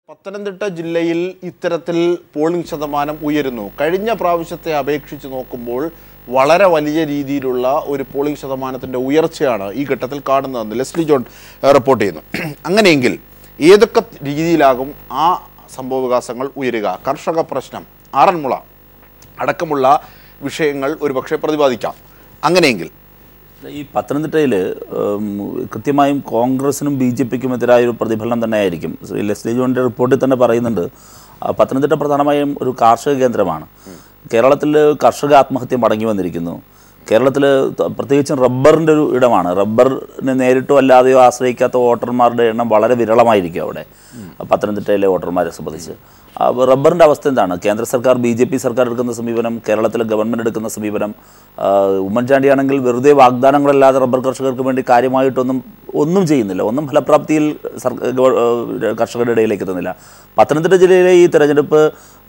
പത്തനംതിട്ട ജില്ലയിൽ ഇത്തരത്തിൽ പോളിംഗ് ശതമാനം ഉയരുന്നു കഴിഞ്ഞ പ്രാവശ്യത്തെ അപേക്ഷിച്ച് നോക്കുമ്പോൾ വളരെ വലിയ രീതിയിലുള്ള ഒരു പോളിംഗ് ശതമാനത്തിൻ്റെ ഉയർച്ചയാണ് ഈ ഘട്ടത്തിൽ കാണുന്നതെന്ന് ലെസ്ലി ജോൺ ഏഹ്, റിപ്പോർട്ട് ചെയ്യുന്നു അങ്ങനെയെങ്കിൽ ഏതൊക്കെ രീതിയിലാകും ആ സംഭവവികാസങ്ങൾ ഉയരുക കർഷക പ്രശ്നം ആറന്മുള അടക്കമുള്ള വിഷയങ്ങൾ ഒരുപക്ഷെ പ്രതിപാദിക്കാം അങ്ങനെയെങ്കിൽ ഈ പത്തനംതിട്ടയിൽ കൃത്യമായും കോൺഗ്രസിനും ബി ജെ പിക്കും എതിരായ ഒരു പ്രതിഫലനം തന്നെയായിരിക്കും ശ്രീ ലെസ്ലി ജോണിൻ്റെ റിപ്പോർട്ടിൽ തന്നെ പറയുന്നുണ്ട് ആ, പത്തനംതിട്ട പ്രധാനമായും ഒരു കാർഷിക കേന്ദ്രമാണ് കേരളത്തിൽ കർഷക ആത്മഹത്യ മടങ്ങി വന്നിരിക്കുന്നു കേരളത്തിൽ പ്രത്യേകിച്ചും റബ്ബറിൻ്റെ ഒരു ഇടമാണ് റബ്ബറിനെ നേരിട്ടോ അല്ലാതെയോ ആശ്രയിക്കാത്ത വോട്ടർമാരുടെ എണ്ണം വളരെ വിരളമായിരിക്കും അവിടെ പത്തനംതിട്ടയിലെ വോട്ടർമാരെ സംബന്ധിച്ച് ആ, റബ്ബറിൻ്റെ അവസ്ഥ എന്താണ് കേന്ദ്ര സർക്കാർ ബി ജെ പി സർക്കാർ എടുക്കുന്ന സമീപനം കേരളത്തിലെ ഗവൺമെൻറ് എടുക്കുന്ന സമീപനം ആ, ഉമ്മൻചാണ്ടിയാണെങ്കിൽ വെറുതെ വാഗ്ദാനങ്ങളല്ലാതെ റബ്ബർ കർഷകർക്ക് വേണ്ടി കാര്യമായിട്ടൊന്നും ഒന്നും ചെയ്യുന്നില്ല ഒന്നും ഫലപ്രാപ്തിയിൽ സർ- ഗവ- ഏഹ് കർഷകരുടെ ഇടയിലേക്ക് എത്തുന്നില്ല പത്തനംതിട്ട ജില്ലയിലെ ഈ തെരഞ്ഞെടുപ്പ്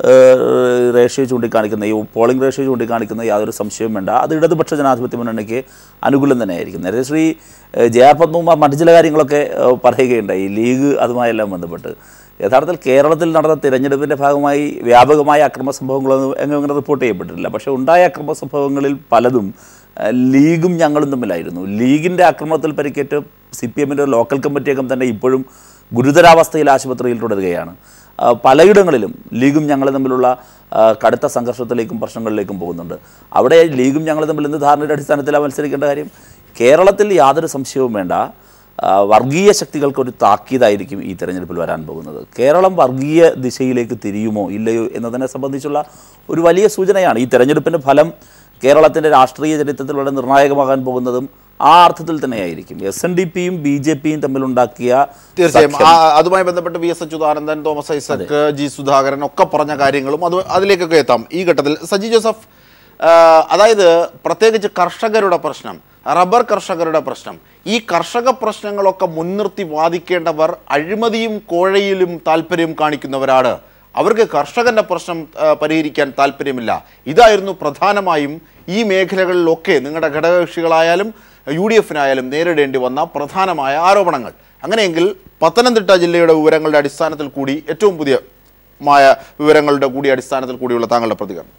ഏഹ്, റേഷ്യോ ചൂണ്ടിക്കാണിക്കുന്ന ഈ പോളിംഗ് റേഷ്യോ ചൂണ്ടിക്കാണിക്കുന്ന യാതൊരു സംശയവും വേണ്ട അത് ഇടതുപക്ഷ ജനാധിപത്യ മുന്നണിക്ക് അനുകൂലം തന്നെയായിരിക്കും നേരത്തെ ശ്രീ ഏഹ്, ജെ ആർ പത്മകുമാർ മറ്റു ചില കാര്യങ്ങളൊക്കെ ഏഹ്, പറയുകയുണ്ടായി ലീഗ് അതുമായെല്ലാം ബന്ധപ്പെട്ട് യഥാർത്ഥത്തിൽ കേരളത്തിൽ നടന്ന തിരഞ്ഞെടുപ്പിൻ്റെ ഭാഗമായി വ്യാപകമായ അക്രമ സംഭവങ്ങളൊന്നും എങ്ങും അങ്ങനെ റിപ്പോർട്ട് ചെയ്യപ്പെട്ടിട്ടില്ല പക്ഷേ ഉണ്ടായ അക്രമ സംഭവങ്ങളിൽ പലതും ഏഹ്, ലീഗും ഞങ്ങളും തമ്മിലായിരുന്നു ലീഗിൻ്റെ ആക്രമണത്തിൽ പരിക്കേറ്റ് സി പി എമ്മിൻ്റെ ലോക്കൽ കമ്മിറ്റി അംഗം തന്നെ ഇപ്പോഴും ഗുരുതരാവസ്ഥയിൽ ആശുപത്രിയിൽ തുടരുകയാണ് ആ, പലയിടങ്ങളിലും ലീഗും ഞങ്ങളും തമ്മിലുള്ള ആ, കടുത്ത സംഘർഷത്തിലേക്കും പ്രശ്നങ്ങളിലേക്കും പോകുന്നുണ്ട് അവിടെ ലീഗും ഞങ്ങളും തമ്മിൽ എന്ത് ധാരണയുടെ അടിസ്ഥാനത്തിലാണ് മത്സരിക്കേണ്ട കാര്യം കേരളത്തിൽ യാതൊരു സംശയവും വേണ്ട ആ, വർഗീയ ശക്തികൾക്കൊരു താക്കീതായിരിക്കും ഈ തെരഞ്ഞെടുപ്പിൽ വരാൻ പോകുന്നത് കേരളം വർഗീയ ദിശയിലേക്ക് തിരിയുമോ ഇല്ലയോ എന്നതിനെ സംബന്ധിച്ചുള്ള ഒരു വലിയ സൂചനയാണ് ഈ തെരഞ്ഞെടുപ്പിൻ്റെ ഫലം കേരളത്തിൻ്റെ രാഷ്ട്രീയ ചരിത്രത്തിൽ വളരെ നിർണായകമാകാൻ പോകുന്നതും ആ അർത്ഥത്തിൽ തന്നെയായിരിക്കും എസ് എൻ ഡി പിയും ബി ജെ പിയും തമ്മിലുണ്ടാക്കിയ തീർച്ചയായും ആ- അതുമായി ബന്ധപ്പെട്ട് V S Achuthanandan Thomas Isaac G Sudhakaran ഒക്കെ പറഞ്ഞ കാര്യങ്ങളും അത് അതിലേക്കൊക്കെ എത്താം ഈ ഘട്ടത്തിൽ സജി ജോസഫ് ആ, അതായത് പ്രത്യേകിച്ച് കർഷകരുടെ പ്രശ്നം റബ്ബർ കർഷകരുടെ പ്രശ്നം ഈ കർഷക പ്രശ്നങ്ങളൊക്കെ മുൻനിർത്തി വാദിക്കേണ്ടവർ അഴിമതിയും കോഴയിലും താല്പര്യം കാണിക്കുന്നവരാണ് അവർക്ക് കർഷകന്റെ പ്രശ്നം ആ, പരിഹരിക്കാൻ താല്പര്യമില്ല ഇതായിരുന്നു പ്രധാനമായും ഈ മേഖലകളിലൊക്കെ നിങ്ങളുടെ ഘടകകക്ഷികളായാലും യു ഡി എഫിനായാലും നേരിടേണ്ടി വന്ന പ്രധാനമായ ആരോപണങ്ങൾ അങ്ങനെയെങ്കിൽ പത്തനംതിട്ട ജില്ലയുടെ വിവരങ്ങളുടെ അടിസ്ഥാനത്തിൽ കൂടി ഏറ്റവും പുതിയ മായ വിവരങ്ങളുടെ കൂടി അടിസ്ഥാനത്തിൽ കൂടിയുള്ള താങ്കളുടെ പ്രതികരണം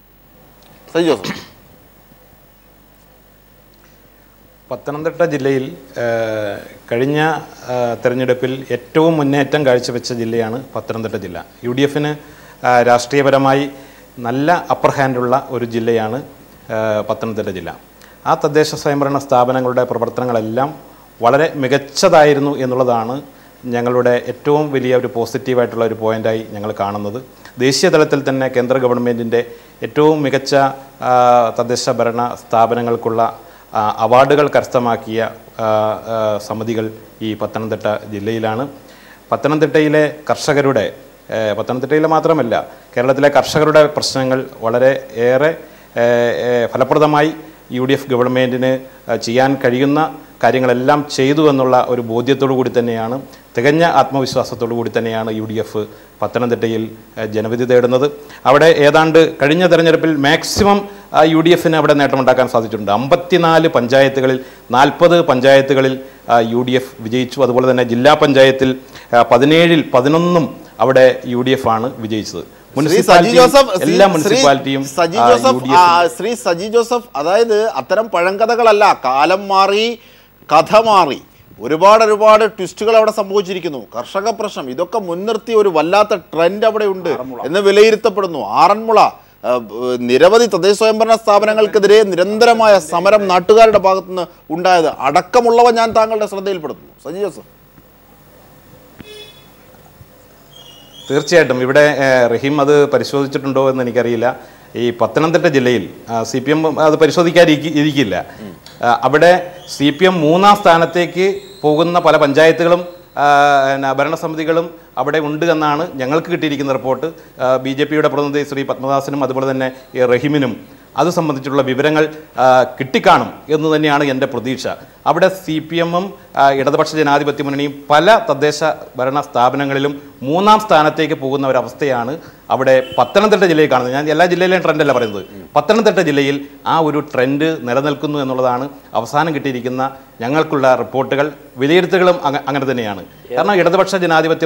സജി ജോസഫ് പത്തനംതിട്ട ജില്ലയിൽ ആ, കഴിഞ്ഞ ആ, തെരഞ്ഞെടുപ്പിൽ ഏറ്റവും മുന്നേറ്റം കാഴ്ചവെച്ച ജില്ലയാണ് പത്തനംതിട്ട ജില്ല യു ഡി എഫിന് രാഷ്ട്രീയപരമായി നല്ല അപ്പർ ഹാൻഡുള്ള ഒരു ജില്ലയാണ് ആ, പത്തനംതിട്ട ജില്ല ആ തദ്ദേശ സ്വയംഭരണ സ്ഥാപനങ്ങളുടെ പ്രവർത്തനങ്ങളെല്ലാം വളരെ മികച്ചതായിരുന്നു എന്നുള്ളതാണ് ഞങ്ങളുടെ ഏറ്റവും വലിയ ഒരു പോസിറ്റീവായിട്ടുള്ള ഒരു പോയിൻ്റായി ഞങ്ങൾ കാണുന്നത് ദേശീയ തലത്തിൽ തന്നെ കേന്ദ്ര ഗവൺമെൻറ്റിൻ്റെ ഏറ്റവും മികച്ച ആ, തദ്ദേശ ഭരണ സ്ഥാപനങ്ങൾക്കുള്ള ആ, അവാർഡുകൾ കരസ്ഥമാക്കിയ ആ, ആ, സമിതികൾ ഈ പത്തനംതിട്ട ജില്ലയിലാണ് പത്തനംതിട്ടയിലെ കർഷകരുടെ ഏ, പത്തനംതിട്ടയിലെ മാത്രമല്ല കേരളത്തിലെ കർഷകരുടെ പ്രശ്നങ്ങൾ വളരെ ഏറെ ഏ, ഏ, ഫലപ്രദമായി യു ഡി എഫ് ഗവൺമെൻറ്റിന് ചെയ്യാൻ കഴിയുന്ന കാര്യങ്ങളെല്ലാം ചെയ്തു എന്നുള്ള ഒരു ബോധ്യത്തോടു കൂടി തന്നെയാണ് തികഞ്ഞ ആത്മവിശ്വാസത്തോടു കൂടി തന്നെയാണ് യു ഡി എഫ് പത്തനംതിട്ടയിൽ ഏഹ്, ജനവിധി തേടുന്നത് അവിടെ ഏതാണ്ട് കഴിഞ്ഞ തെരഞ്ഞെടുപ്പിൽ മാക്സിമം യു ഡി എഫിന് അവിടെ നേട്ടമുണ്ടാക്കാൻ സാധിച്ചിട്ടുണ്ട് അമ്പത്തിനാല് പഞ്ചായത്തുകളിൽ നാൽപ്പത് പഞ്ചായത്തുകളിൽ യു ഡി എഫ് വിജയിച്ചു അതുപോലെ തന്നെ ജില്ലാ പഞ്ചായത്തിൽ ആ, പതിനേഴിൽ പതിനൊന്നും അവിടെ യു ഡി എഫ് ആണ് വിജയിച്ചത് ശ്രീ സജി മുനിസിപ്പാലിറ്റിയും ജോസഫ് ശ്രീ- എല്ലാ ശ്രീ മുനിസിപ്പാലിറ്റിയും സജി ആ, ജോസഫ് UDF ആ, ശ്രീ സജി ജോസഫ് അതായത് അത്തരം പഴങ്കഥകളല്ല കാലം മാറി കഥ മാറി ഒരുപാട് ഒരുപാട് ട്വിസ്റ്റുകൾ അവിടെ സംഭവിച്ചിരിക്കുന്നു കർഷക പ്രശ്നം ഇതൊക്കെ മുൻനിർത്തി ഒരു വല്ലാത്ത ട്രെൻഡ് അവിടെ ഉണ്ട് എന്ന് വിലയിരുത്തപ്പെടുന്നു ആറന്മുള ആ, ബ്- നിരവധി തദ്ദേശ സ്വയംഭരണ സ്ഥാപനങ്ങൾക്കെതിരെ നിരന്തരമായ സമരം നാട്ടുകാരുടെ ഭാഗത്തുനിന്ന് ഉണ്ടായത് അടക്കമുള്ളവ ഞാൻ താങ്കളുടെ ശ്രദ്ധയിൽപ്പെടുത്തുന്നു സജി ജോസഫ് തീർച്ചയായിട്ടും ഇവിടെ ഏഹ്, റഹീം അത് പരിശോധിച്ചിട്ടുണ്ടോ എന്ന് എനിക്കറിയില്ല ഈ പത്തനംതിട്ട ജില്ലയിൽ സി പി എം അത് പരിശോധിക്കാതിരിക്കി ഇരിക്കില്ല ആ, അവിടെ സി പി എം മൂന്നാം സ്ഥാനത്തേക്ക് പോകുന്ന പല പഞ്ചായത്തുകളും ആ, പിന്നെ ഭരണസമിതികളും അവിടെ ഉണ്ട് എന്നാണ് ഞങ്ങൾക്ക് കിട്ടിയിരിക്കുന്ന റിപ്പോർട്ട് ബി ജെ പിയുടെ പ്രതിനിധി ശ്രീ പത്മദാസനും അതുപോലെ തന്നെ ഈ റഹീമിനും അത് സംബന്ധിച്ചുള്ള വിവരങ്ങൾ ആ, കിട്ടിക്കാണും എന്ന് തന്നെയാണ് എൻ്റെ പ്രതീക്ഷ അവിടെ സി പി എമ്മും ഇടതുപക്ഷ ജനാധിപത്യ മുന്നണിയും പല തദ്ദേശ ഭരണ സ്ഥാപനങ്ങളിലും മൂന്നാം സ്ഥാനത്തേക്ക് പോകുന്ന ഒരവസ്ഥയാണ് അവിടെ പത്തനംതിട്ട ജില്ലയിൽ കാണുന്നത് ഞാൻ എല്ലാ ജില്ലയിലെയും ട്രെൻഡല്ല പറയുന്നത് പത്തനംതിട്ട ജില്ലയിൽ ആ ഒരു ട്രെൻഡ് നിലനിൽക്കുന്നു എന്നുള്ളതാണ് അവസാനം കിട്ടിയിരിക്കുന്ന ഞങ്ങൾക്കുള്ള റിപ്പോർട്ടുകൾ വിലയിരുത്തലുകളും അങ്ങ- അങ്ങനെ തന്നെയാണ് കാരണം ഇടതുപക്ഷ ജനാധിപത്യ മുന്നണിക്ക്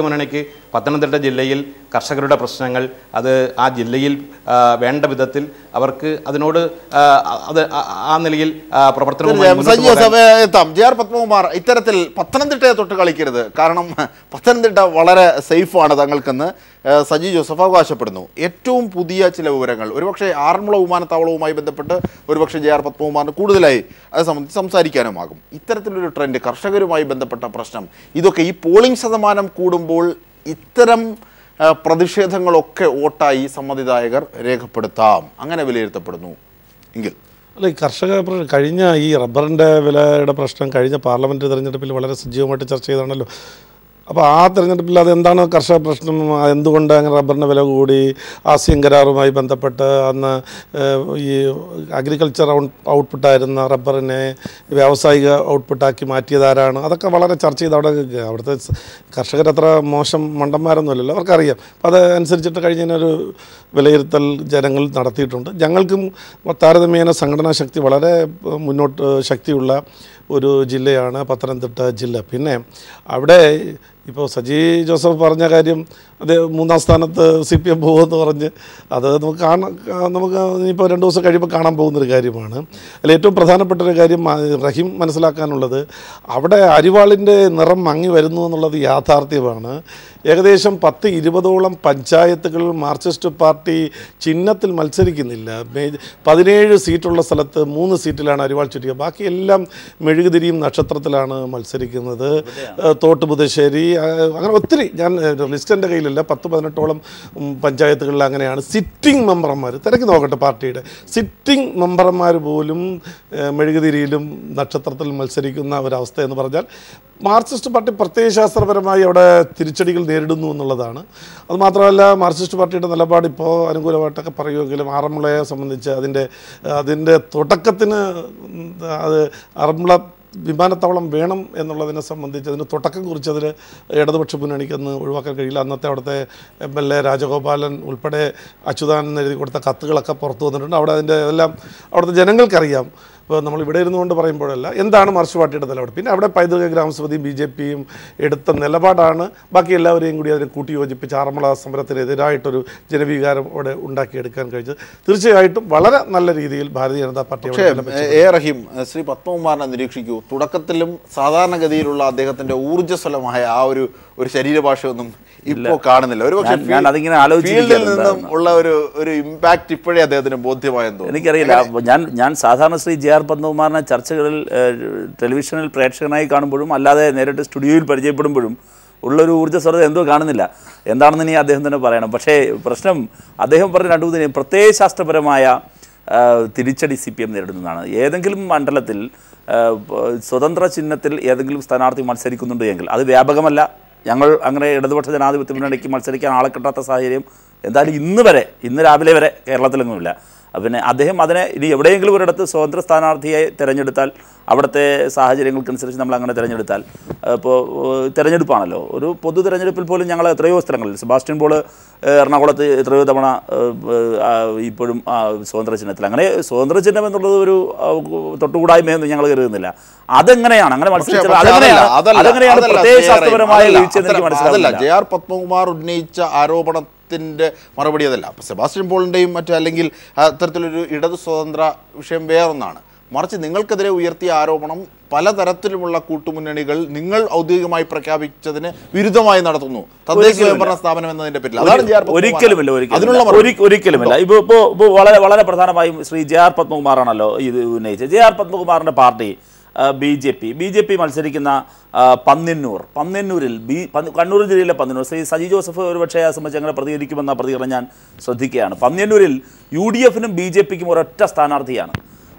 പത്തനംതിട്ട ജില്ലയിൽ കർഷകരുടെ പ്രശ്നങ്ങൾ അത് ആ ജില്ലയിൽ ആ, വേണ്ട വിധത്തിൽ അവർക്ക് അതിനോട് ആ, അത് ആ- ആ നിലയിൽ ആ, പ്രവർത്തനവുമായി തീർച്ചയായും മുന്നോട്ട് സജി പോകാൻ- ജോസഫ് എത്താം ജെ ആർ പത്മകുമാർ ഇത്തരത്തിൽ പത്തനംതിട്ടയെ തൊട്ട് കളിക്കരുത് കാരണം പത്തനംതിട്ട വളരെ സേഫാണ് തങ്ങൾക്കെന്ന് ഏഹ്, സജി ജോസഫ് അവകാശപ്പെടുന്നു ഏറ്റവും പുതിയ ചില വിവരങ്ങൾ ഒരുപക്ഷെ ആറന്മുള വിമാനത്താവളവുമായി ബന്ധപ്പെട്ട് ഒരുപക്ഷെ ജെ ആർ പത്മകുമാറിന് കൂടുതലായി അത് സംബന്ധിച്ച് സംസാരിക്കാനുമാകും ഇത്തരത്തിലൊരു ട്രെൻഡ് കർഷകരുമായി ബന്ധപ്പെട്ട പ്രശ്നം ഇതൊക്കെ ഈ പോളിംഗ് ശതമാനം കൂടുമ്പോൾ ഇത്തരം ഏഹ്, പ്രതിഷേധങ്ങളൊക്കെ വോട്ടായി സമ്മതിദായകർ രേഖപ്പെടുത്താം അങ്ങനെ വിലയിരുത്തപ്പെടുന്നു എങ്കിൽ അല്ല ഈ കർഷക പ്ര- കഴിഞ്ഞ ഈ റബ്ബറിൻ്റെ വിലയുടെ പ്രശ്നം കഴിഞ്ഞ പാർലമെൻറ്റ് തെരഞ്ഞെടുപ്പിൽ വളരെ സജീവമായിട്ട് ചർച്ച ചെയ്താണല്ലോ അപ്പോൾ ആ തെരഞ്ഞെടുപ്പിൽ അത് എന്താണ് കർഷക പ്രശ്നം ആ എന്തുകൊണ്ട് അങ്ങനെ റബ്ബറിൻ്റെ വില കൂടി ആസിയൻ കരാറുമായി ബന്ധപ്പെട്ട് അന്ന് ഏഹ്, ഈ അഗ്രികൾച്ചർ ഔട്ട്പുട്ടായിരുന്ന റബ്ബറിനെ വ്യാവസായിക ഔട്ട്പുട്ടാക്കി മാറ്റിയതാരാണ് അതൊക്കെ വളരെ ചർച്ച ചെയ്ത് അവിടെ അവിടുത്തെ സ് കർഷകരത്ര മോശം മണ്ടന്മാരൊന്നുമല്ലല്ലോ അവർക്കറിയാം അപ്പോൾ അതനുസരിച്ചിട്ട് കഴിഞ്ഞതിനൊരു വിലയിരുത്തൽ ജനങ്ങൾ നടത്തിയിട്ടുണ്ട് ഞങ്ങൾക്കും താരതമ്യേന സംഘടനാ ശക്തി വളരെ ഏഹ്, മുന്നോട്ട് ശക്തിയുള്ള ഒരു ജില്ലയാണ് പത്തനംതിട്ട ജില്ല പിന്നെ അവിടെ ഇപ്പോൾ സജി ജോസഫ് പറഞ്ഞ കാര്യം അത് മൂന്നാം സ്ഥാനത്ത് സി പി എം പോകുമെന്ന് പറഞ്ഞ് അത് നമുക്ക് കാണാൻ നമുക്ക് ഇനിയിപ്പോൾ രണ്ട് ദിവസം കഴിയുമ്പോൾ കാണാൻ പോകുന്നൊരു കാര്യമാണ് അതിൽ ഏറ്റവും പ്രധാനപ്പെട്ട ഒരു കാര്യം ആ, റഹീം മനസ്സിലാക്കാനുള്ളത് അവിടെ അരിവാളിൻ്റെ നിറം മങ്ങി വരുന്നു എന്നുള്ളത് യാഥാർത്ഥ്യമാണ് ഏകദേശം പത്ത് ഇരുപതോളം പഞ്ചായത്തുകൾ മാർക്സിസ്റ്റ് പാർട്ടി ചിഹ്നത്തിൽ മത്സരിക്കുന്നില്ല മേ- പതിനേഴ് സീറ്റുള്ള സ്ഥലത്ത് മൂന്ന് സീറ്റിലാണ് അരിവാൾ ചുറ്റിക ബാക്കി എല്ലാം മെഴുകുതിരിയും നക്ഷത്രത്തിലാണ് മത്സരിക്കുന്നത് ഏഹ് തോട്ടുപുതശ്ശേരി ആ, അങ്ങനെ ഒത്തിരി ഞാൻ ലിസ്റ്റ് എൻ്റെ കയ്യിലില്ല പത്ത് പതിനെട്ടോളം ഉം, പഞ്ചായത്തുകളിൽ അങ്ങനെയാണ് സിറ്റിംഗ് മെമ്പർമാർ തിരക്കി നോക്കട്ടെ പാർട്ടിയുടെ സിറ്റിംഗ് മെമ്പർമാർ പോലും ഏഹ്, മെഴുകുതിരിയിലും നക്ഷത്രത്തിൽ മത്സരിക്കുന്ന ഒരവസ്ഥ എന്ന് പറഞ്ഞാൽ മാർക്സിസ്റ്റ് പാർട്ടി പ്രത്യയശാസ്ത്രപരമായി അവിടെ തിരിച്ചടികൾ നേരിടുന്നു എന്നുള്ളതാണ് അത് മാത്രമല്ല മാർക്സിസ്റ്റ് പാർട്ടിയുടെ നിലപാട് ഇപ്പോൾ അനുകൂലമായിട്ടൊക്കെ പറയുമെങ്കിലും ആറന്മുളയെ സംബന്ധിച്ച് അതിൻ്റെ അതിൻ്റെ തുടക്കത്തിന് ഉം, അത് ആറന്മുള വിമാനത്താവളം വേണം എന്നുള്ളതിനെ സംബന്ധിച്ച് അതിന് തുടക്കം കുറിച്ചതിൽ ഇടതുപക്ഷ മുന്നണിക്ക് അന്ന് ഒഴിവാക്കാൻ കഴിയില്ല അന്നത്തെ അവിടുത്തെ എം എൽ എ രാജഗോപാലൻ ഉൾപ്പെടെ അച്യുതാനന്ദൻ എഴുതി കൊടുത്ത കത്തുകളൊക്കെ പുറത്തു വന്നിട്ടുണ്ട് അവിടെ അതിൻ്റെ എല്ലാം അവിടുത്തെ ജനങ്ങൾക്കറിയാം ഇപ്പോൾ നമ്മൾ ഇവിടെ ഇരുന്നുകൊണ്ട് പറയുമ്പോഴല്ല എന്താണ് മാർക്സ് പാർട്ടിയുടെ നിലപാട് പിന്നെ അവിടെ പൈതൃക ഗ്രാമസമിതിയും ബി ജെ പിയും എടുത്ത നിലപാടാണ് ബാക്കി എല്ലാവരെയും കൂടി അതിനെ കൂട്ടി യോജിപ്പിച്ച് ആറന്മുള സമരത്തിനെതിരായിട്ടൊരു ജനവികാരം അവിടെ ഉണ്ടാക്കിയെടുക്കാൻ കഴിച്ചത് തീർച്ചയായിട്ടും വളരെ നല്ല രീതിയിൽ ഭാരതീയ ജനതാ പാർട്ടി അവിടെ പക്ഷേ നിലനിൽച്ചു. എ റഹീം ശ്രീ പത്മകുമാറിനെ നിരീക്ഷിക്കൂ തുടക്കത്തിലും സാധാരണഗതിയിലുള്ള അദ്ദേഹത്തിന്റെ ഊർജ്ജസ്വലമായ ആ ഒരു ഒരു ശരീരഭാഷയൊന്നും ഇപ്പോ കാണുന്നില്ല ഒരു പക്ഷേ ഞാൻ- ഞാൻ അതിങ്ങനെ ഫീൽഡിൽ ആലോചിച്ചിരിക്കുകയാണ് നിന്നും എന്താണെന്ന്. ഉള്ള ഒരു ഒരു ഇമ്പാക്ട് ഇപ്പോഴേ അദ്ദേഹത്തിന് ബോധ്യമായെന്ന് തോന്നുന്നു എനിക്കറിയില്ല അപ്പോൾ ഞാൻ ഞാൻ സാധാരണ ശ്രീ ജെ ആർ പത്മകുമാറിനെ ചർച്ചകളിൽ ഏഹ്, ടെലിവിഷനിൽ പ്രേക്ഷകനായി കാണുമ്പോഴും അല്ലാതെ നേരിട്ട് സ്റ്റുഡിയോയിൽ പരിചയപ്പെടുമ്പോഴും ഉള്ളൊരു ഊർജ്ജസ്വരത എന്തോ കാണുന്നില്ല എന്താണെന്ന് ഇനി അദ്ദേഹം തന്നെ പറയണം പക്ഷേ പ്രശ്നം അദ്ദേഹം പറഞ്ഞ രണ്ടു മൂന്ന് പ്രത്യയശാസ്ത്രപരമായ ആ, തിരിച്ചടി സി പി എം നേരിടുന്നതാണ് ഏതെങ്കിലും മണ്ഡലത്തിൽ ആ, പ- സ്വതന്ത്ര ചിഹ്നത്തിൽ ഏതെങ്കിലും സ്ഥാനാർത്ഥി മത്സരിക്കുന്നുണ്ട് എങ്കിൽ അത് വ്യാപകമല്ല ഞങ്ങൾ അങ്ങനെ ഇടതുപക്ഷ ജനാധിപത്യ മുന്നണിക്ക് മത്സരിക്കാൻ ആളെ കിട്ടാത്ത സാഹചര്യം എന്തായാലും ഇന്ന് വരെ ഇന്ന് രാവിലെ വരെ കേരളത്തിലൊന്നുമില്ല അഹ് പിന്നെ അദ്ദേഹം അതിനെ ഇനി എവിടെയെങ്കിലും ഒരിടത്ത് സ്വതന്ത്ര സ്ഥാനാർത്ഥിയെ തിരഞ്ഞെടുത്താൽ അവിടുത്തെ സാഹചര്യങ്ങൾക്കനുസരിച്ച് നമ്മൾ അങ്ങനെ തിരഞ്ഞെടുത്താൽ ഇപ്പോൾ തിരഞ്ഞെടുപ്പാണല്ലോ ഒരു പൊതു തിരഞ്ഞെടുപ്പിൽ പോലും ഞങ്ങൾ എത്രയോ സ്ഥലങ്ങളിൽ സെബാസ്റ്റ്യൻ പോൾ എറണാകുളത്ത് എത്രയോ തവണ ഏഹ്, ഏഹ്, ആ, ഇപ്പോഴും ആ, സ്വതന്ത്ര ചിഹ്നത്തിൽ അങ്ങനെ സ്വതന്ത്ര ചിഹ്നം എന്നുള്ളത് ഒരു ആ, തൊട്ടുകൂടായ്മയൊന്നും ഞങ്ങൾ കരുതുന്നില്ല അതെങ്ങനെയാണ് അങ്ങനെ പക്ഷേ മത്സരിച്ചത് പക്ഷേ അതല്ല, അതെങ്ങനെയാണ് അതല്ല, അതെങ്ങനെയാണ് അതല്ല, പ്രത്യയശാസ്ത്രപരമായ അതല്ല, വീഴ്ചയെന്ന് എനിക്ക് അതല്ല, അതല്ല മനസ്സിലാവുന്നില്ല ജെ ആർ പത്മകുമാർ ഉന്നയിച്ച ആരോപണത്തിന്റെ മറുപടി അതല്ല അപ്പൊ സെബാസ്റ്റ്യൻ പോളിന്റെയും മറ്റു അല്ലെങ്കിൽ അത്തരത്തിലൊരു ഇടതു സ്വതന്ത്ര വിഷയം വേറൊന്നാണ് മറിച്ച് നിങ്ങൾക്കെതിരെ ഉയർത്തിയ ആരോപണം പലതരത്തിലുമുള്ള കൂട്ടുമുന്നണികൾ നിങ്ങൾ ഔദ്യോഗികമായി പ്രഖ്യാപിച്ചതിന് വിരുദ്ധമായി നടത്തുന്നു തദ്ദേശ സ്വയംഭരണ സ്ഥാപനം എന്നതിന്റെ പേരിൽ അതാണ് ജെ ആർ പത്മകുമാർ. ഒരിക്കലുമില്ല അതിനുള്ള ഒരിക്കലും മറുപടി. ഒരിക്കലുമില്ല ഇപ്പോൾ ഇപ്പോൾ ഇപ്പോൾ വളരെ വളരെ പ്രധാനമായും ശ്രീ ജെ ആർ പത്മകുമാറാണല്ലോ ഇത് ഉന്നയിച്ചത് ജെ ആർ പത്മകുമാറിന്റെ party B J P B J P മത്സരിക്കുന്ന ആ, പന്നിന്നൂർ പന്നിന്നൂരിൽ ബി പന്നി- കണ്ണൂർ ജില്ലയിലെ പന്നിന്നൂർ ശ്രീ സജി ജോസഫ് ഒരുപക്ഷെ ആ സംബന്ധിച്ച് അങ്ങനെ പ്രതികരിക്കുമെന്ന പ്രതികരണം ഞാൻ ശ്രദ്ധിക്കുകയാണ് പന്നിന്നൂരിൽ യു ഡി എഫിനും ബി ജെ പിക്കും ഒരൊറ്റ സ്ഥാനാർത്ഥിയാണ്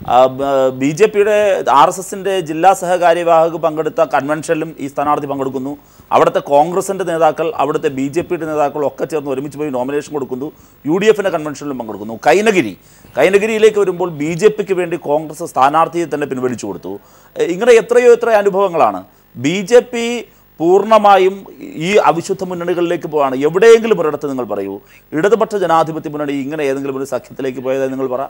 ബി ജെ പിയുടെ ആർ എസ് എസിൻ്റെ ജില്ലാ സഹകാര്യവാഹക് പങ്കെടുത്ത കൺവെൻഷനിലും ഈ സ്ഥാനാർത്ഥി പങ്കെടുക്കുന്നു അവിടുത്തെ കോൺഗ്രസിൻ്റെ നേതാക്കൾ അവിടുത്തെ ബി ജെ പിയുടെ നേതാക്കൾ ഒക്കെ ചേർന്ന് ഒരുമിച്ച് പോയി നോമിനേഷൻ കൊടുക്കുന്നു യു ഡി എഫിൻ്റെ കൺവെൻഷനിലും പങ്കെടുക്കുന്നു കൈനഗിരി കൈനഗിരിയിലേക്ക് വരുമ്പോൾ ബി ജെ പിക്ക് വേണ്ടി കോൺഗ്രസ് സ്ഥാനാർത്ഥിയെ തന്നെ പിൻവലിച്ചു കൊടുത്തു എ, ഇങ്ങനെ എത്രയോ എത്രയോ അനുഭവങ്ങളാണ് ബി ജെ പി പൂർണ്ണമായും ഈ അവിശുദ്ധ മുന്നണികളിലേക്ക് പോവാണ് എവിടെയെങ്കിലും ഒരിടത്ത് നിങ്ങൾ പറയൂ ഇടതുപക്ഷ ജനാധിപത്യ മുന്നണി ഇങ്ങനെ ഏതെങ്കിലും ഒരു സഖ്യത്തിലേക്ക് പോയതായി നിങ്ങൾ പറ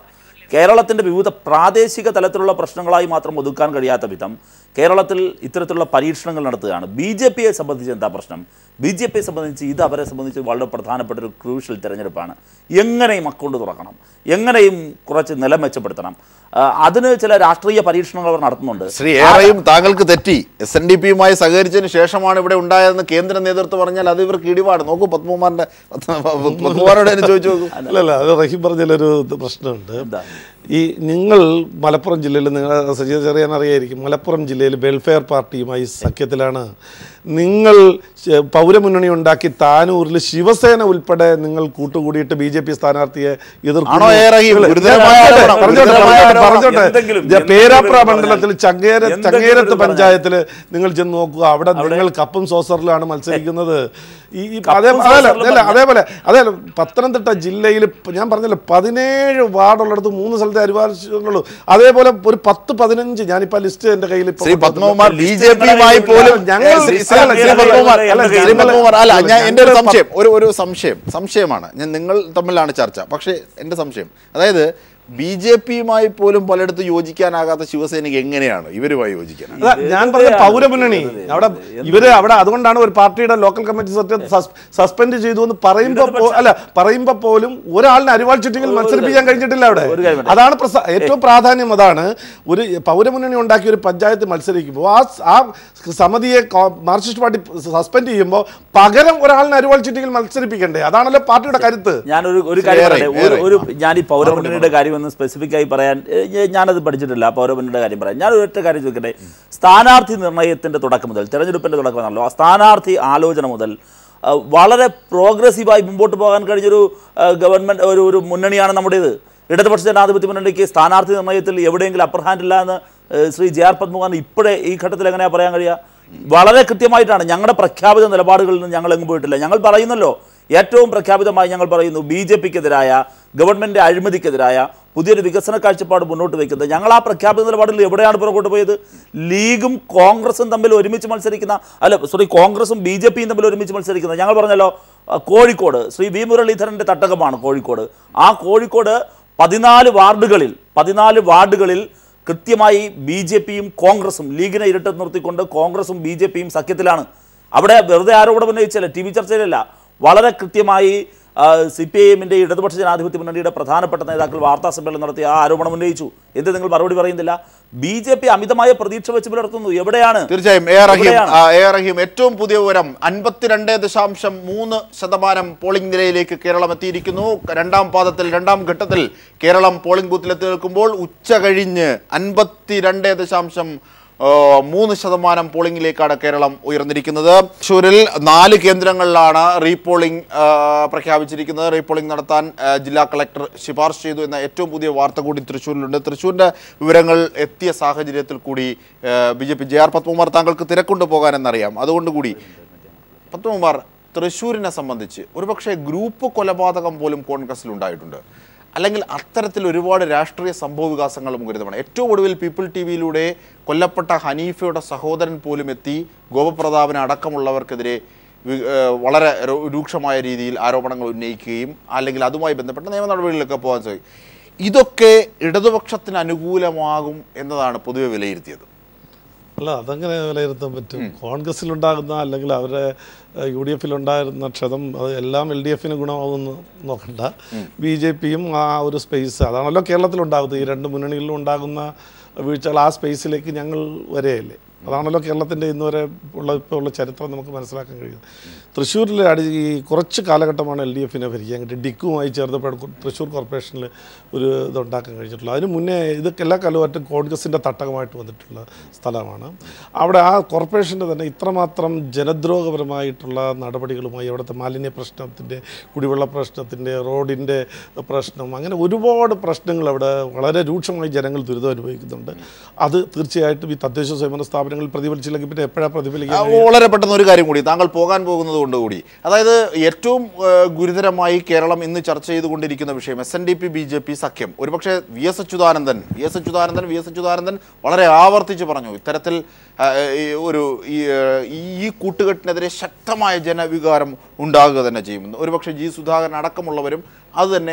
കേരളത്തിൻ്റെ വിവിധ പ്രാദേശിക തലത്തിലുള്ള പ്രശ്നങ്ങളായി മാത്രം ഒതുക്കാൻ കഴിയാത്ത വിധം കേരളത്തിൽ ഇത്തരത്തിലുള്ള പരീക്ഷണങ്ങൾ നടത്തുകയാണ് ബി ജെ പിയെ സംബന്ധിച്ച് എന്താ പ്രശ്നം ബി ജെ പിയെ സംബന്ധിച്ച് ഇത് അവരെ സംബന്ധിച്ച് വളരെ പ്രധാനപ്പെട്ട ഒരു ക്രൂഷ്യൽ തിരഞ്ഞെടുപ്പാണ് എങ്ങനെയും അക്കൗണ്ട് തുറക്കണം എങ്ങനെയും കുറച്ച് നില മെച്ചപ്പെടുത്തണം ആ, അതിന് ചില രാഷ്ട്രീയ പരീക്ഷണങ്ങൾ അവർ നടത്തുന്നുണ്ട് ശ്രീ ഏറെയും താങ്കൾക്ക് തെറ്റി എസ് എൻ ഡി പിയുമായി സഹകരിച്ചതിന് ശേഷമാണ് ഇവിടെ ഉണ്ടായതെന്ന് കേന്ദ്ര നേതൃത്വം പറഞ്ഞാൽ അത് ഇവർക്ക് ഇടിപാട് നോക്കൂ പത്മകുമാറിന്റെ പത്മകുമാരോട് തന്നെ ചോദിച്ചു നോക്കൂ അല്ലല്ല അത് റഹീം പറഞ്ഞതിലൊരു ഇത് പ്രശ്നമുണ്ട് എന്താ? ഈ നിങ്ങൾ മലപ്പുറം ജില്ലയിൽ നിങ്ങൾ സജീവ ചെറിയാൻ അറിയായിരിക്കും മലപ്പുറം ജില്ലയിൽ വെൽഫെയർ പാർട്ടിയുമായി സഖ്യത്തിലാണ് നിങ്ങൾ ശ- പൗരമുന്നണി ഉണ്ടാക്കി താനൂരിൽ ശിവസേന ഉൾപ്പെടെ നിങ്ങൾ കൂട്ടുകൂടിയിട്ട് ബി ജെ പി സ്ഥാനാർത്ഥിയെ എതിർക്കുന്നു. ആണോ എ റഹീം? നിങ്ങൾ- ഗുരുതരമായ ഞാൻ ആരോപണം, പറഞ്ഞോട്ടെ, പറഞ്ഞോട്ടെ, ഗുരുതരമായ പറഞ്ഞോട്ടെ, ആരോപണം. പറഞ്ഞോട്ടെ. എന്തെങ്കിലും- ഞാൻ പേരാപ്ര എന്തെങ്കിലും മണ്ഡലത്തിൽ പറഞ്ഞാൽ- ചങ്ങേര എന്തെങ്കിലും ചങ്ങേരത്ത് പറഞ്ഞാൽ- പഞ്ചായത്തിൽ നിങ്ങൾ ചെന്ന് നോക്കുക അവിടെ നിങ്ങൾ കപ്പും സോസറിലാണ് മത്സരിക്കുന്നത് ഈ ഈ കപ്പും അതേ അതല്ല സോസറിലും അല്ല അതേപോലെ അതേ പത്തനംതിട്ട ജില്ലയിൽ ഇപ്പൊ ഞാൻ പറഞ്ഞല്ലോ പതിനേഴ് വാർഡുള്ളിടത്ത് മൂന്ന് സ്ഥലത്തെ അരിവാശികളുള്ളൂ അതേപോലെ ഒരു പത്ത് പതിനഞ്ച് ഞാനിപ്പോ ലിസ്റ്റ് എന്റെ കയ്യിൽ ഇപ്പൊ Shri Padmakumar B list J പിയുമായി പോലും ഞങ്ങൾ- ഏ, ശ്രീ- ശ്രീ അല്ല, ശ്രീ ഞങ്ങൾ- പത്മകുമാർ അല്ല, ശ്രീ ഞങ്ങൾ- പത്മകുമാർ അല്ല അല്ല, ഞാൻ എൻ്റെ ഒരു ഞങ്ങൾ സംശയം ഒരു ഒരു സംശയം സംശയമാണ് ഞാൻ നിങ്ങൾ തമ്മിലാണ് ചർച്ച പക്ഷേ എൻ്റെ സംശയം അതായത് ബി ജെ പിയുമായി പോലും പലയിടത്ത് യോജിക്കാനാകാത്ത ശിവസേനയ്ക്ക് എങ്ങനെയാണ് ഇവരുമായി യോജിക്കാൻ അതാ, ഞാൻ പറഞ്ഞ പൗരമുന്നണി അവിടെ ഇവര് അവിടെ അതുകൊണ്ടാണ് ഒരു പാർട്ടിയുടെ ലോക്കൽ കമ്മിറ്റി സെക്രട്ടറി സസ്പെൻഡ് ചെയ്തു എന്ന് പറയുമ്പോ പോ- അല്ല പറയുമ്പോ പോലും ഒരാളിനെ അരിവാൾ ചുറ്റിങ്ങിൽ മത്സരിപ്പിക്കാൻ കഴിഞ്ഞിട്ടില്ല അവിടെ ഒരു കാര്യം അതാണ് പ്രസ- ഏറ്റവും പ്രാധാന്യം അതാണ് ഒരു പൗരമുന്നണി ഉണ്ടാക്കിയ ഒരു പഞ്ചായത്ത് മത്സരിക്കുമ്പോൾ ആ സ്- ആ സമിതിയെ കോ- മാർക്സിസ്റ്റ് പാർട്ടി സസ്പെൻഡ് ചെയ്യുമ്പോൾ പകരം ഒരാളിനെ അരിവാൾ ചുറ്റിങ്ങിൽ മത്സരിപ്പിക്കണ്ടേ അതാണല്ലോ പാർട്ടിയുടെ കരുത്ത് ഞാനൊരു ഒരു കാര്യം ഏറെ, പറയട്ടെ ഒരു ഏറെ. ഒരു ഞാൻ ഈ പൗരമുന്നണിയുടെ കാര്യം ഒന്ന് സ്പെസിഫിക് ആയി പറയാൻ ഏ, ഞാ- ഞാനത് പഠിച്ചിട്ടില്ല പൗരമുന്നണിയുടെ കാര്യം പറയാൻ ഞാൻ ഒരൊറ്റ കാര്യം ചോദിക്കട്ടെ സ്ഥാനാർത്ഥി നിർണയത്തിന്റെ തുടക്കം മുതൽ തെരഞ്ഞെടുപ്പിന്റെ തുടക്കം എന്നല്ലോ ആ സ്ഥാനാർത്ഥി ആലോചന മുതൽ ആ, വളരെ പ്രോഗ്രസീവായി മുമ്പോട്ട് പോകാൻ കഴിഞ്ഞൊരു ഗവൺമെന്റ് ഒരു ഒരു മുന്നണിയാണ് നമ്മുടേത് ഇടതുപക്ഷ ജനാധിപത്യ മുന്നണിക്ക് സ്ഥാനാർത്ഥി നിർണയത്തിൽ എവിടെയെങ്കിലും അപ്പർ ഹാൻഡ് ഇല്ല എന്ന് ഏ, ശ്രീ ജെ ആർ പത്മകുമാർ ഇപ്പോഴേ ഈ ഘട്ടത്തിൽ എങ്ങനെയാ പറയാൻ കഴിയുക വളരെ കൃത്യമായിട്ടാണ് ഞങ്ങളുടെ പ്രഖ്യാപിത നിലപാടുകളിൽ നിന്ന് ഞങ്ങൾ എങ്ങും പോയിട്ടില്ല ഞങ്ങൾ പറയുന്നല്ലോ ഏറ്റവും പ്രഖ്യാപിതമായി ഞങ്ങൾ പറയുന്നു ബി ജെ പിക്കെതിരായ ഗവൺമെൻറ് അഴിമതിക്കെതിരായ പുതിയൊരു വികസന കാഴ്ചപ്പാട് മുന്നോട്ട് വയ്ക്കുന്നത് ഞങ്ങൾ ആ പ്രഖ്യാപിത നിലപാടിൽ എവിടെയാണ് പുറകോട്ട് പോയത് ലീഗും കോൺഗ്രസും തമ്മിൽ ഒരുമിച്ച് മത്സരിക്കുന്ന അല്ല സോറി കോൺഗ്രസും ബി ജെ പിയും തമ്മിൽ ഒരുമിച്ച് മത്സരിക്കുന്നത് ഞങ്ങൾ പറഞ്ഞല്ലോ ആ, കോഴിക്കോട് ശ്രീ വി മുരളീധരൻ്റെ തട്ടകമാണ് കോഴിക്കോട് ആ കോഴിക്കോട് പതിനാല് വാർഡുകളിൽ പതിനാല് വാർഡുകളിൽ കൃത്യമായി ബി ജെ പിയും കോൺഗ്രസും ലീഗിനെ ഇരട്ടത്ത് നിർത്തിക്കൊണ്ട് കോൺഗ്രസും ബി ജെ പിയും സഖ്യത്തിലാണ് അവിടെ വെറുതെ ആരോപണം ഉന്നയിച്ചല്ല ടി വി ചർച്ചയിലല്ല വളരെ കൃത്യമായി സി പി ഐ എമ്മിൻ്റെ ഇടതുപക്ഷ ജനാധിപത്യ മുന്നണിയുടെ പ്രധാനപ്പെട്ട നേതാക്കൾ വാർത്താ സമ്മേളനം നടത്തി ആ ആരോപണം ഉന്നയിച്ചു എന്ത് നിങ്ങൾ മറുപടി പറയുന്നില്ല ബി ജെ പി അമിതമായ പ്രതീക്ഷ വെച്ച് പുലർത്തുന്നു എവിടെയാണ് തീർച്ചയായും എ റഹീം എവിടെയാണ്? ആ, എ റഹീം ഏറ്റവും പുതിയ വിവരം അൻപത്തിരണ്ട് ദശാംശം മൂന്ന് ശതമാനം പോളിംഗ് നിലയിലേക്ക് കേരളം എത്തിയിരിക്കുന്നു രണ്ടാം പാദത്തിൽ രണ്ടാം ഘട്ടത്തിൽ കേരളം പോളിംഗ് ബൂത്തിലെത്തി നിൽക്കുമ്പോൾ ഉച്ച കഴിഞ്ഞ് അൻപത്തിരണ്ട് ദശാംശം ആ, മൂന്ന് ശതമാനം പോളിംഗിലേക്കാണ് കേരളം ഉയർന്നിരിക്കുന്നത് തൃശ്ശൂരിൽ നാല് കേന്ദ്രങ്ങളിലാണ് റീപോളിംഗ് ആ, പ്രഖ്യാപിച്ചിരിക്കുന്നത് റീപോളിംഗ് നടത്താൻ ആ, ജില്ലാ കളക്ടർ ശുപാർശ ചെയ്തു എന്ന ഏറ്റവും പുതിയ വാർത്ത കൂടി തൃശ്ശൂരിലുണ്ട് തൃശ്ശൂരിൻ്റെ വിവരങ്ങൾ എത്തിയ സാഹചര്യത്തിൽ കൂടി B J P J R Padmakumar താങ്കൾക്ക് തിരക്കൊണ്ട് പോകാനെന്നറിയാം അതുകൊണ്ട് കൂടി പത്മകുമാർ തൃശ്ശൂരിനെ സംബന്ധിച്ച് ഒരുപക്ഷെ ഗ്രൂപ്പ് കൊലപാതകം പോലും കോൺഗ്രസിൽ ഉണ്ടായിട്ടുണ്ട് അല്ലെങ്കിൽ അത്തരത്തിൽ ഒരുപാട് രാഷ്ട്രീയ സംഭവ വികാസങ്ങളും ഗുരുതരമാണ് ഏറ്റവും ഒടുവിൽ പീപ്പിൾ ടി വിയിലൂടെ കൊല്ലപ്പെട്ട ഹനീഫയുടെ സഹോദരൻ പോലും എത്തി ഗോപപ്രതാപന് അടക്കമുള്ളവർക്കെതിരെ വി- ഏഹ് വളരെ രൂ- രൂക്ഷമായ രീതിയിൽ ആരോപണങ്ങൾ ഉന്നയിക്കുകയും അല്ലെങ്കിൽ അതുമായി ബന്ധപ്പെട്ട നിയമ നടപടികളിലൊക്കെ പോകാൻ സാധിക്കും ഇതൊക്കെ ഇടതുപക്ഷത്തിന് അനുകൂലമാകും എന്നതാണ് പൊതുവെ വിലയിരുത്തിയത് അല്ല അതങ്ങനെ വിലയിരുത്താൻ പറ്റും കോൺഗ്രസിലുണ്ടാകുന്ന അല്ലെങ്കിൽ അവരുടെ യു ഡി എഫിലുണ്ടായിരുന്ന ക്ഷതം അത് എല്ലാം എൽ ഡി എഫിന് ഗുണമാകുമെന്ന് നോക്കണ്ട ബി ജെ പിയും ആ ഒരു സ്പേസ് അതാണല്ലോ കേരളത്തിലുണ്ടാകുന്നത് ഈ രണ്ട് മുന്നണികളിലും ഉണ്ടാകുന്ന വീഴ്ചകൾ ആ സ്പേസിലേക്ക് ഞങ്ങൾ വരെയല്ലേ അതാണല്ലോ കേരളത്തിൻ്റെ ഇന്ന് വരെ ഉള്ള ഇപ്പോൾ ഉള്ള ചരിത്രം നമുക്ക് മനസ്സിലാക്കാൻ കഴിയും തൃശ്ശൂരിൽ അടി ഈ കുറച്ച് കാലഘട്ടമാണ് എൽ ഡി എഫിനെ ഭരിക്കാൻ കിട്ടി ഡിക്കുമായി ചേർന്നപ്പോൾ തൃശ്ശൂർ കോർപ്പറേഷനിൽ ഒരു ഇതുണ്ടാക്കാൻ കഴിഞ്ഞിട്ടുള്ളത് അതിന് മുന്നേ ഇതൊക്കെ എല്ലാ കാലമായിട്ടും കോൺഗ്രസിൻ്റെ തട്ടകമായിട്ട് വന്നിട്ടുള്ള സ്ഥലമാണ് അവിടെ ആ കോർപ്പറേഷൻ്റെ തന്നെ ഇത്രമാത്രം ജനദ്രോഹപരമായിട്ടുള്ള നടപടികളുമായി അവിടുത്തെ മാലിന്യ പ്രശ്നത്തിൻ്റെ കുടിവെള്ള പ്രശ്നത്തിൻ്റെ റോഡിൻ്റെ പ്രശ്നം അങ്ങനെ ഒരുപാട് പ്രശ്നങ്ങൾ അവിടെ വളരെ രൂക്ഷമായി ജനങ്ങൾ ദുരിതം അനുഭവിക്കുന്നുണ്ട് അത് തീർച്ചയായിട്ടും ഈ തദ്ദേശ സ്വയംഭരണ സ്ഥാപനങ്ങളിൽ പ്രതിഫലിച്ചില്ലെങ്കിൽ പിന്നെ എപ്പോഴാണ് പ്രതിഫലിക്കുക ആ, വളരെ പെട്ടെന്ന് ഒരു കാര്യം കൂടി താങ്കൾ പോകാൻ പോകുന്നത് കൊണ്ട് കൂടി അതായത് ഏറ്റവും ആ, ഗുരുതരമായി കേരളം ഇന്ന് ചർച്ച ചെയ്തുകൊണ്ടിരിക്കുന്ന വിഷയം S N D P B J P സഖ്യം ഒരുപക്ഷെ V S Achuthanandan V S Achuthanandan V S Achuthanandan വളരെ ആവർത്തിച്ച് പറഞ്ഞു ഇത്തരത്തിൽ ആ, ഈ ഒരു ഈ ആ, ഈ കൂട്ടുകെട്ടിനെതിരെ ശക്തമായ ജനവികാരം ഉണ്ടാകുക തന്നെ ചെയ്യുമെന്ന് ഒരുപക്ഷെ ജി സുധാകരൻ അടക്കമുള്ളവരും അത് തന്നെ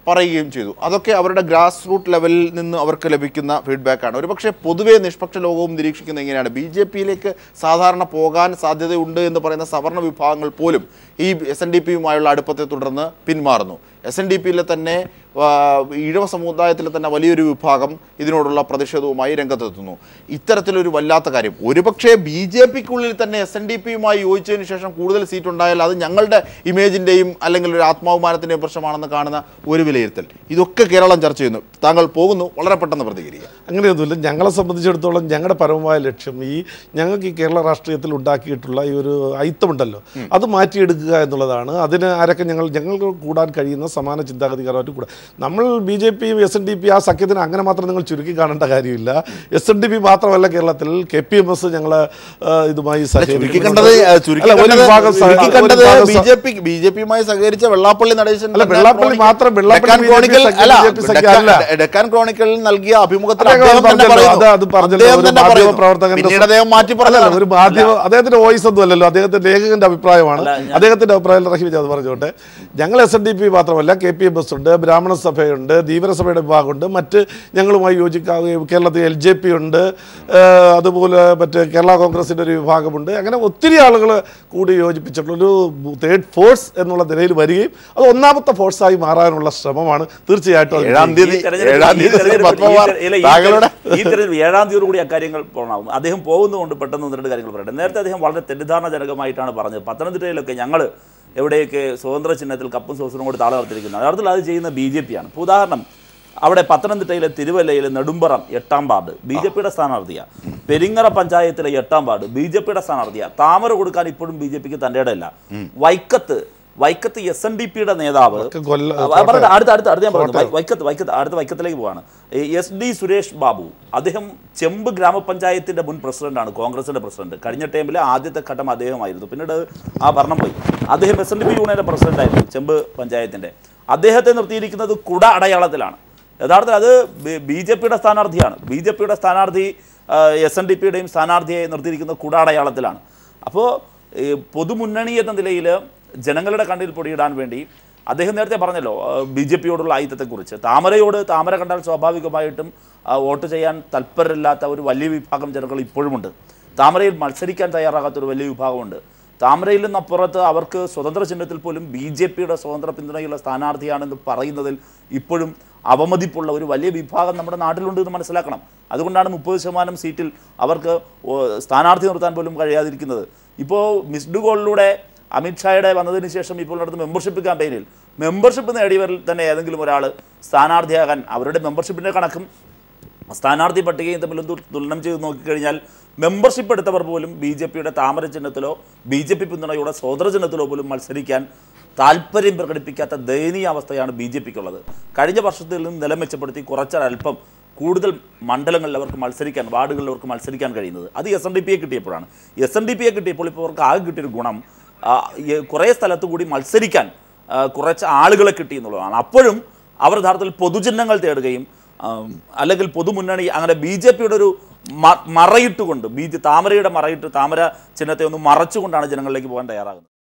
പറയുകയും ചെയ്തു അതൊക്കെ അവരുടെ ഗ്രാസ് റൂട്ട് ലെവലിൽ നിന്ന് അവർക്ക് ലഭിക്കുന്ന ഫീഡ്ബാക്കാണ് ഒരുപക്ഷെ പൊതുവെ നിഷ്പക്ഷ ലോകവും നിരീക്ഷിക്കുന്നത് എങ്ങനെയാണ് ബി ജെ പിയിലേക്ക് സാധാരണ പോകാൻ സാധ്യതയുണ്ട് എന്ന് പറയുന്ന സവർണ വിഭാഗങ്ങൾ പോലും ഈ എസ് എൻ ഡി പിയുമായുള്ള അടുപ്പത്തെ തുടർന്ന് പിന്മാറുന്നു എസ് എൻ ഡി പിയിലെ തന്നെ ആ, ഈഴവ സമുദായത്തിലെ തന്നെ വലിയൊരു വിഭാഗം ഇതിനോടുള്ള പ്രതിഷേധവുമായി രംഗത്തെത്തുന്നു ഇത്തരത്തിലൊരു വല്ലാത്ത കാര്യം ഒരുപക്ഷെ ബി ജെ പിക്കുള്ളിൽ തന്നെ എസ് എൻ ഡി പിയുമായി യോജിച്ചതിന് ശേഷം കൂടുതൽ സീറ്റ് ഉണ്ടായാൽ അത് ഞങ്ങളുടെ ഇമേജിൻ്റെയും അല്ലെങ്കിൽ ഒരു ആത്മാഭിമാനത്തിൻ്റെയും പ്രശ്നമാണെന്ന് കാണുന്ന ഒരു വിലയിരുത്തൽ ഇതൊക്കെ കേരളം ചർച്ച ചെയ്യുന്നു താങ്കൾ പോകുന്നു വളരെ പെട്ടെന്ന് പ്രതികരിക്കുക അങ്ങനെയൊന്നുമില്ല ഞങ്ങളെ സംബന്ധിച്ചിടത്തോളം ഞങ്ങളുടെ പരമമായ ലക്ഷ്യം ഈ ഞങ്ങൾക്ക് ഈ കേരള രാഷ്ട്രീയത്തിൽ ഉണ്ടാക്കിയിട്ടുള്ള ഈ ഒരു ഐത്തമുണ്ടല്ലോ അത് മാറ്റിയെടുക്കുക എന്നുള്ളതാണ് അതിന് ആരൊക്കെ ഞങ്ങൾ ഞങ്ങൾക്ക് കൂടാൻ കഴിയുന്ന സമാന ചിന്താഗതിക്കാരായിട്ട് കൂടെ നമ്മൾ ബി ജെ പിയും എസ് എൻ ഡി പി ആ സഖ്യത്തിന് അങ്ങനെ മാത്രം നിങ്ങൾ ചുരുക്കി കാണേണ്ട കാര്യമില്ല എസ് എൻ ഡി പി മാത്രമല്ല കേരളത്തിൽ കെ പി എം എസ് ഞങ്ങൾ ഇതുമായി ചുരുക്കി സഹകരിക്കുന്നുണ്ട്. കണ്ടത് ആ, ചുരുക്കി അല്ല, ഒരു കണ്ടത് വിഭാഗം സഹ- ചുരുക്കി ഒരു കണ്ടത് വിഭാഗം ബി സഹ- ജെ പി ബി ജെ പിയുമായി സഹകരിച്ച വെള്ളാപ്പള്ളി നടേശൻ അല്ല, തന്നെ വെള്ളാപ്പള്ളി ക്രോണിക്കൽ- മാത്രം, Vellappally Deccan B J P chronicle സഖ്യ- അല്ല ബി ജെ പി സഖ്യ ഡെക്കാൻ- അല്ല. ഡെക്കാൻ ക്രോണിക്കലിൽ നൽകിയ അഭിമുഖത്തിൽ അദ്ദേഹം അദ്ദേഹം തന്നെ പറഞ്ഞല്ലോ, പറയുന്നു. അത് അത് പറഞ്ഞല്ലോ, അദ്ദേഹം ഒരു തന്നെ മാധ്യമ പറയുന്നു. പ്രവർത്തകന്റെ പിന്നീട് അദ്ദേഹം മാറ്റി അല്ലല്ല, പറഞ്ഞു ഒരു മാധ്യമ അദ്ദേഹത്തിന്റെ വോയിസ് ഒന്നും അല്ലല്ലോ അദ്ദേഹത്തിന്റെ ലേഖകന്റെ അഭിപ്രായമാണ് അദ്ദേഹത്തിന്റെ അഭിപ്രായം റഹീം അത് പറഞ്ഞോട്ടെ ഞങ്ങൾ എസ് എൻ ഡി പി മാത്രമല്ല കെ പി എം എസ് ഉണ്ട് ബ്രാഹ്മണ സഭയുണ്ട് ധീവരസഭയുടെ വിഭാഗമുണ്ട് മറ്റ് ഞങ്ങളുമായി യോജിക്കാവുകയും കേരളത്തിൽ എൽ ജെ പി ഉണ്ട് ഏഹ് അതുപോലെ മറ്റ് കേരള കോൺഗ്രസിന്റെ ഒരു വിഭാഗമുണ്ട് അങ്ങനെ ഒത്തിരി ആളുകൾ കൂടി യോജിപ്പിച്ചിട്ടുള്ള ഒരു തേർഡ് ഫോഴ്സ് എന്നുള്ള നിലയിൽ വരികയും അത് ഒന്നാമത്തെ ഫോഴ്സായി മാറാനുള്ള ശ്രമമാണ് തീർച്ചയായിട്ടും അത് ഏഴാം തീയതി ഈ തെരഞ്ഞെടുപ്പ് ഏഴാം ഈ തീയതി തെരഞ്ഞെടുപ്പ് പത്മകുമാർ ഈ തെര- താങ്കളുടെ ഈ തെരഞ്ഞെടുപ്പ് ഏഴാം തീയതി കൂടി അക്കാര്യങ്ങൾ പൂർണ്ണമാകും അദ്ദേഹം പോകുന്നതുകൊണ്ട് പെട്ടെന്ന് ഒന്ന് രണ്ട് കാര്യങ്ങൾ പറയട്ടെ നേരത്തെ അദ്ദേഹം വളരെ തെറ്റിദ്ധാരണജനകമായിട്ടാണ് പറഞ്ഞത് പത്തനംതിട്ടയിലൊക്കെ ഞങ്ങൾ എവിടെയൊക്കെ സ്വതന്ത്ര ചിഹ്നത്തിൽ കപ്പും സോസിനും കൂടി താളം വർത്തിരിക്കുന്നത് യഥാർത്ഥത്തിൽ അത് ചെയ്യുന്ന ബി ജെ പി ആണ് ഇപ്പോൾ ഉദാഹരണം അവിടെ പത്തനംതിട്ടയിലെ തിരുവല്ലയിലെ നെടുമ്പറം എട്ടാം വാർഡ് ബി ജെ പിയുടെ സ്ഥാനാർത്ഥിയാണ് പെരിങ്ങറ പഞ്ചായത്തിലെ എട്ടാം വാർഡ് ബി ജെ പിയുടെ സ്ഥാനാർത്ഥിയാണ് താമര കൊടുക്കാൻ ഇപ്പോഴും ബി ജെ പിക്ക് തൻ്റെ ഇടയില്ല വൈക്കത്ത് വൈക്കത്ത് എസ് എൻ ഡി പിയുടെ നേതാവ് കൊല്ല- ആ, പറയട്ടെ, അടുത്ത അടുത്ത അടുത്ത ഞാൻ പറഞ്ഞു വൈ- വൈക്കത്ത് വൈക്കത്ത് അടുത്ത വൈക്കത്തിലേക്ക് പോവാണ് ഈ എസ് ഡി സുരേഷ് ബാബു അദ്ദേഹം ചെമ്പ് ഗ്രാമപഞ്ചായത്തിന്റെ മുൻ പ്രസിഡന്റാണ് കോൺഗ്രസിന്റെ പ്രസിഡന്റ് കഴിഞ്ഞ ടൈമിലെ ആദ്യത്തെ ഘട്ടം അദ്ദേഹമായിരുന്നു പിന്നീട് ആ ഭരണം പോയി അദ്ദേഹം എസ് എൻ ഡി പി യൂണിയന്റെ പ്രസിഡന്റ് ആയിരുന്നു ചെമ്പ് പഞ്ചായത്തിന്റെ അദ്ദേഹത്തെ നിർത്തിയിരിക്കുന്നത് കുട അടയാളത്തിലാണ് യഥാർത്ഥത്തിൽ അത് ബി ജെ പിയുടെ സ്ഥാനാർത്ഥിയാണ് ബി ജെ പിയുടെ സ്ഥാനാർത്ഥി എസ് എൻ ഡി പിയുടെയും സ്ഥാനാർത്ഥിയെ നിർത്തിയിരിക്കുന്നത് കുട അടയാളത്തിലാണ് അപ്പോൾ പൊതുമുന്നണി എന്ന നിലയിൽ ജനങ്ങളുടെ കണ്ണിൽ പൊടിയിടാൻ വേണ്ടി അദ്ദേഹം നേരത്തെ പറഞ്ഞല്ലോ ബി ജെ പിയോടുള്ള ആയുധത്തെക്കുറിച്ച് താമരയോട് താമര കണ്ടാൽ സ്വാഭാവികമായിട്ടും ആ, വോട്ട് ചെയ്യാൻ തൽപരരില്ലാത്ത ഒരു വലിയ വിഭാഗം ജനങ്ങൾ ഇപ്പോഴുമുണ്ട് താമരയിൽ മത്സരിക്കാൻ തയ്യാറാകാത്ത ഒരു വലിയ വിഭാഗമുണ്ട് താമരയിൽ നിന്നപ്പുറത്ത് അവർക്ക് സ്വതന്ത്ര ചിഹ്നത്തിൽ പോലും ബി ജെ പിയുടെ സ്വതന്ത്ര പിന്തുണയുള്ള സ്ഥാനാർത്ഥിയാണെന്ന് പറയുന്നതിൽ ഇപ്പോഴും അവമതിപ്പുള്ള ഒരു വലിയ വിഭാഗം നമ്മുടെ നാട്ടിലുണ്ട് എന്ന് മനസ്സിലാക്കണം അതുകൊണ്ടാണ് മുപ്പത് ശതമാനം സീറ്റിൽ അവർക്ക് ഓ, സ്ഥാനാർത്ഥി നിർത്താൻ പോലും കഴിയാതിരിക്കുന്നത് ഇപ്പോൾ മിസ്ഡ് കോളിലൂടെ അമിത്ഷായുടെ വന്നതിന് ശേഷം ഇപ്പോൾ നടത്തുന്ന മെമ്പർഷിപ്പ് ക്യാമ്പയിനിൽ മെമ്പർഷിപ്പ് നേടിയവരിൽ തന്നെ ഏതെങ്കിലും ഒരാൾ സ്ഥാനാർത്ഥിയാകാൻ അവരുടെ മെമ്പർഷിപ്പിൻ്റെ കണക്കും സ്ഥാനാർത്ഥി പട്ടികയും തമ്മിൽ ഒന്ന് തുലനം ചെയ്ത് നോക്കിക്കഴിഞ്ഞാൽ മെമ്പർഷിപ്പ് എടുത്തവർ പോലും ബി ജെ പിയുടെ താമര ചിഹ്നത്തിലോ ബി ജെ പി പിന്തുണയുടെ സ്വതന്ത്ര ചിഹ്നത്തിലോ പോലും മത്സരിക്കാൻ താല്പര്യം പ്രകടിപ്പിക്കാത്ത ദയനീയ അവസ്ഥയാണ് ബി ജെ പിക്കുള്ളത് കഴിഞ്ഞ വർഷത്തിൽ നിന്ന് നില മെച്ചപ്പെടുത്തി കുറച്ചൊരല്പം കൂടുതൽ മണ്ഡലങ്ങളിൽ അവർക്ക് മത്സരിക്കാൻ വാർഡുകളിൽ അവർക്ക് മത്സരിക്കാൻ കഴിയുന്നത് അത് എസ് എൻ ഡി പിയെ കിട്ടിയപ്പോഴാണ് എസ് എൻ ഡി പിയെ കിട്ടിയപ്പോൾ ഇപ്പോൾ അവർക്ക് ആകെ കിട്ടിയൊരു ഗുണം ആ, ഈ കുറേ സ്ഥലത്ത് കൂടി മത്സരിക്കാൻ ആ, കുറച്ച് ആളുകളെ കിട്ടി എന്നുള്ളതാണ് അപ്പോഴും അവർ യഥാർത്ഥത്തിൽ പൊതുചിഹ്നങ്ങൾ തേടുകയും ആം, അല്ലെങ്കിൽ പൊതുമുന്നണി അങ്ങനെ ബി ജെ പിയുടെ ഒരു മ- മറയിട്ടുകൊണ്ട് ബി ജെ താമരയുടെ മറയിട്ട് താമര ചിഹ്നത്തെ ഒന്ന് മറച്ചുകൊണ്ടാണ് ജനങ്ങളിലേക്ക് പോകാൻ തയ്യാറാകുന്നത്